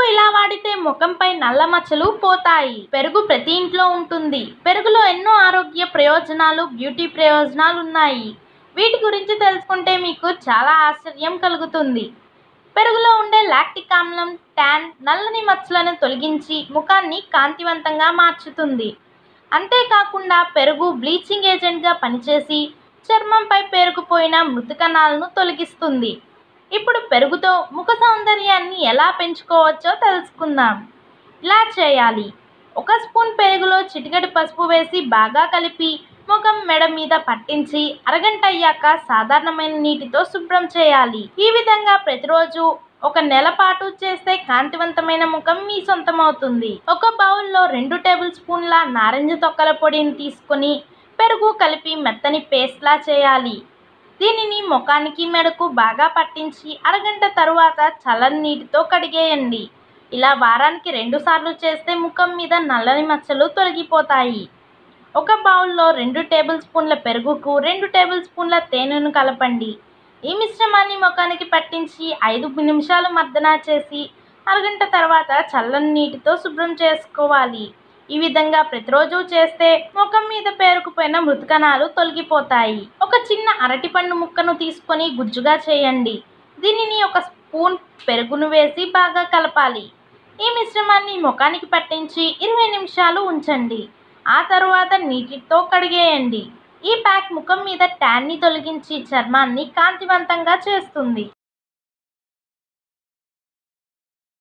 ఇలా వాడితే ముఖంపై నల్ల మచ్చలు పోతాయి పెరుగు ప్రతి ఇంట్లో ఉంటుంది పెరుగులో ఎన్నో ఆరోగ్య ప్రయోజనాలు బ్యూటీ ప్రయోజనాలు ఉన్నాయి వీటి గురించి తెలుసుకుంటే మీకు చాలా ఆశ్చర్యం కలుగుతుంది పెరుగులో ఉండే లాక్టిక్ ఆమ్లం ట్యాన్ నల్లని మచ్చలను తొలగించి ముఖాన్ని కాంతివంతంగా మార్చుతుంది అంతేకాకుండా పెరుగు బ్లీచింగ్ ఏజెంట్గా పనిచేసి చర్మంపై పేరుకుపోయిన మృదు కణాలను తొలగిస్తుంది ఇప్పుడు పెరుగుతో ముఖ సౌందర్యాన్ని ఎలా పెంచుకోవచ్చో తెలుసుకుందాం ఇలా చేయాలి ఒక స్పూన్ పెరుగులో చిటికెడు పసుపు వేసి బాగా కలిపి ముఖం మెడ మీద పట్టించి అరగంట అయ్యాక సాధారణమైన నీటితో శుభ్రం చేయాలి ఈ విధంగా ప్రతిరోజు ఒక నెల పాటు చేస్తే కాంతివంతమైన ముఖం మీ సొంతమవుతుంది ఒక బౌల్లో రెండు టేబుల్ స్పూన్ల నారింజ తొక్కల పొడిని తీసుకొని పెరుగు కలిపి మెత్తని పేస్ట్లా చేయాలి దీనిని ముఖానికి మెడకు బాగా పట్టించి అరగంట తరువాత చల్లని నీటితో కడిగేయండి ఇలా వారానికి రెండు సార్లు చేస్తే ముఖం మీద నల్లని మచ్చలు తొలగిపోతాయి ఒక బౌల్లో రెండు టేబుల్ స్పూన్ల పెరుగుకు రెండు టేబుల్ స్పూన్ల తేనెను కలపండి ఈ మిశ్రమాన్ని ముఖానికి పట్టించి ఐదు నిమిషాలు మర్దన చేసి అరగంట తర్వాత చల్లని నీటితో శుభ్రం చేసుకోవాలి ఈ విధంగా ప్రతిరోజు చేస్తే ముఖం మీద పేరుకుపోయిన మృతకణాలు తొలగిపోతాయి ఒక చిన్న అరటిపండు ముక్కను తీసుకొని గుజ్జుగా చేయండి దీనిని ఒక స్పూన్ పెరుగును వేసి బాగా కలపాలి ఈ మిశ్రమాన్ని ముఖానికి పట్టించి ఇరవై నిమిషాలు ఉంచండి ఆ తరువాత నీటితో కడిగేయండి ఈ ప్యాక్ ముఖం మీద ట్యాన్ని తొలగించి చర్మాన్ని కాంతివంతంగా చేస్తుంది